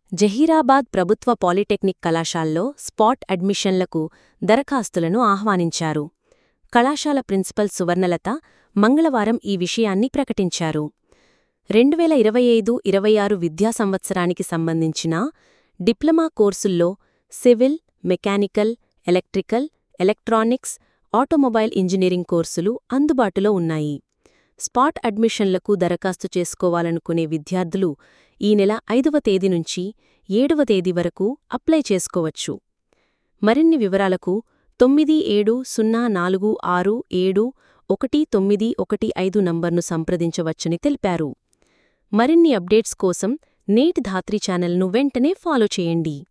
జహీరాబాద్ ప్రభుత్వ పాలిటెక్నిక్ కళాశాలలో స్పాట్ అడ్మిషన్లకు దరఖాస్తులను ఆహ్వానించారు కళాశాల ప్రిన్సిపల్ సువర్ణలత మంగళవారం ఈ విషయాన్ని ప్రకటించారు రెండువేల ఇరవై ఐదు ఇరవై ఆరు విద్యా సంవత్సరానికి సంబంధించిన డిప్లొమా కోర్సుల్లో civil mechanical electrical electronics automobile engineering కోర్సులు అందుబాటులో ఉన్నాయి స్పాట్ అడ్మిషన్లకు దరఖాస్తు చేసుకోవాలనుకునే విద్యార్థులు ఈ నెల ఐదవ తేదీ నుంచి ఏడవ తేదీ వరకు అప్లై చేసుకోవచ్చు మరిన్ని వివరాలకు తొమ్మిది ఏడు సున్నా నాలుగు ఆరు ఏడు ఒకటి తొమ్మిది ఒకటి ఐదు నంబర్ను సంప్రదించవచ్చని తెలిపారు మరిన్ని అప్డేట్స్ కోసం నేటి ధాత్రి ఛానల్ను వెంటనే ఫాలో చేయండి